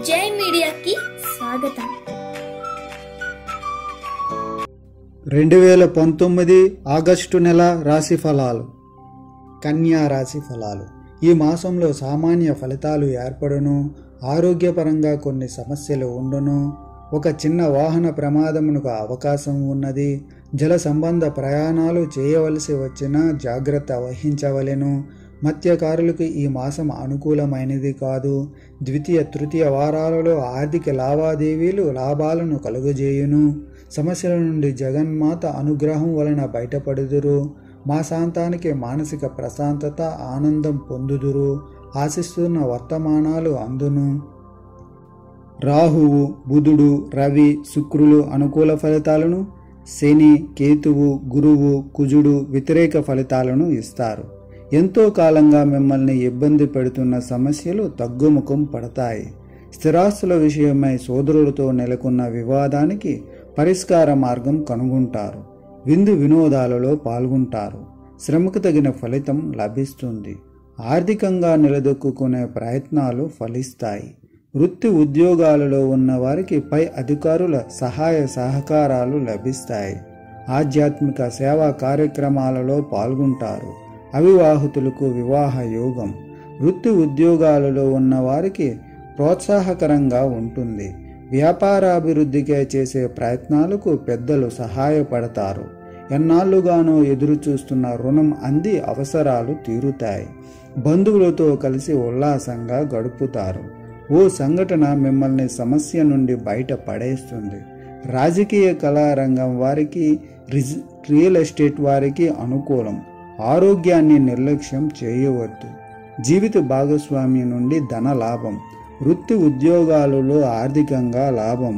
జై మీడియాకి స్వాగతం రెండు వేల పంతొమ్మిది ఆగస్టు నెల రాశి ఫలాలు కన్యా రాశి ఫలాలు ఈ మాసంలో సామాన్య ఫలితాలు ఏర్పడును ఆరోగ్యపరంగా కొన్ని సమస్యలు ఉండును ఒక చిన్న వాహన ప్రమాదమునకు అవకాశం ఉన్నది జల సంబంధ ప్రయాణాలు చేయవలసి వచ్చినా జాగ్రత్త వహించవలెను మత్స్యకారులకు ఈ మాసం అనుకూలమైనది కాదు ద్వితీయ తృతీయ వారాలలో ఆర్థిక లావాదేవీలు లాభాలను కలుగజేయును సమస్యల నుండి జగన్మాత అనుగ్రహం వలన బయటపడుదురు మాసాంతానికి మానసిక ప్రశాంతత ఆనందం పొందుదురు ఆశిస్తున్న వర్తమానాలు అందును రాహువు బుధుడు రవి శుక్రులు అనుకూల ఫలితాలను శని కేతువు గురువు కుజుడు వ్యతిరేక ఫలితాలను ఇస్తారు ఎంతో కాలంగా మిమ్మల్ని ఇబ్బంది పెడుతున్న సమస్యలు తగ్గుముఖం పడతాయి స్థిరాస్తుల విషయమై సోదరులతో నెలకొన్న వివాదానికి పరిష్కార మార్గం కనుగొంటారు విందు వినోదాలలో పాల్గొంటారు శ్రమకు తగిన ఫలితం లభిస్తుంది ఆర్థికంగా నిలదొక్కునే ప్రయత్నాలు ఫలిస్తాయి వృత్తి ఉద్యోగాలలో ఉన్న వారికి పై అధికారుల సహాయ సహకారాలు లభిస్తాయి ఆధ్యాత్మిక సేవా కార్యక్రమాలలో పాల్గొంటారు అవివాహితులకు వివాహ యోగం వృత్తి ఉద్యోగాలలో ఉన్న వారికి ప్రోత్సాహకరంగా ఉంటుంది వ్యాపారాభివృద్ధికే చేసే ప్రయత్నాలకు పెద్దలు సహాయపడతారు ఎన్నాళ్లుగానో ఎదురు చూస్తున్న రుణం అంది అవసరాలు తీరుతాయి బంధువులతో కలిసి ఉల్లాసంగా గడుపుతారు ఓ సంఘటన మిమ్మల్ని సమస్య నుండి బయట పడేస్తుంది రాజకీయ కళారంగం వారికి రిజ్ రియల్ ఎస్టేట్ వారికి అనుకూలం ఆరోగ్యాన్ని నిర్లక్ష్యం చేయవద్దు జీవిత భాగస్వామి నుండి ధన లాభం వృత్తి ఉద్యోగాలలో ఆర్థికంగా లాభం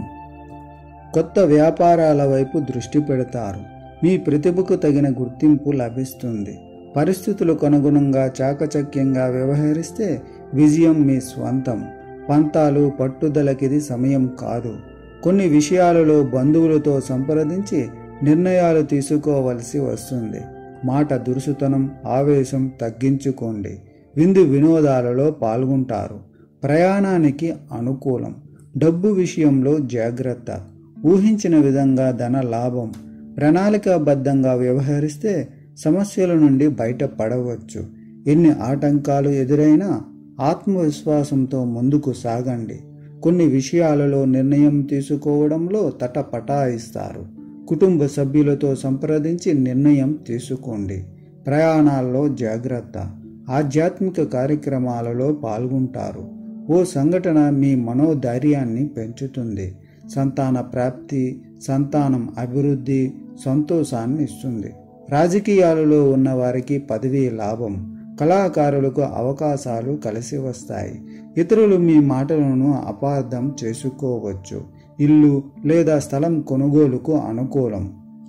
కొత్త వ్యాపారాల వైపు దృష్టి పెడతారు మీ ప్రతిభకు తగిన గుర్తింపు లభిస్తుంది పరిస్థితులకు అనుగుణంగా చాకచక్యంగా వ్యవహరిస్తే విజయం మీ స్వంతం పంతాలు పట్టుదలకిది సమయం కాదు కొన్ని విషయాలలో బంధువులతో సంప్రదించి నిర్ణయాలు తీసుకోవలసి వస్తుంది మాట దురుసుతనం ఆవేశం తగ్గించుకోండి విందు వినోదాలలో పాల్గొంటారు ప్రయాణానికి అనుకూలం డబ్బు విషయంలో జాగ్రత్త ఊహించిన విధంగా ధన లాభం ప్రణాళికాబద్ధంగా వ్యవహరిస్తే సమస్యల నుండి బయటపడవచ్చు ఎన్ని ఆటంకాలు ఎదురైనా ఆత్మవిశ్వాసంతో ముందుకు సాగండి కొన్ని విషయాలలో నిర్ణయం తీసుకోవడంలో తటపటాయిస్తారు కుటుంబ సభ్యులతో సంప్రదించి నిర్ణయం తీసుకోండి ప్రయాణాల్లో జాగ్రత్త ఆధ్యాత్మిక కార్యక్రమాలలో పాల్గొంటారు ఓ సంఘటన మీ మనోధైర్యాన్ని పెంచుతుంది సంతాన ప్రాప్తి సంతానం అభివృద్ధి సంతోషాన్ని ఇస్తుంది రాజకీయాలలో ఉన్న వారికి పదవీ లాభం కళాకారులకు అవకాశాలు కలిసి వస్తాయి ఇతరులు మీ మాటలను అపార్థం చేసుకోవచ్చు ఇల్లు లేదా స్థలం కొనుగోలుకు అనుకూలం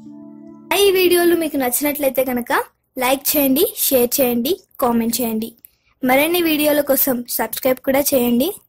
ఈ వీడియోలు మీకు నచ్చినట్లయితే కనుక లైక్ చేయండి షేర్ చేయండి కామెంట్ చేయండి మరిన్ని వీడియోల కోసం సబ్స్క్రైబ్ కూడా చేయండి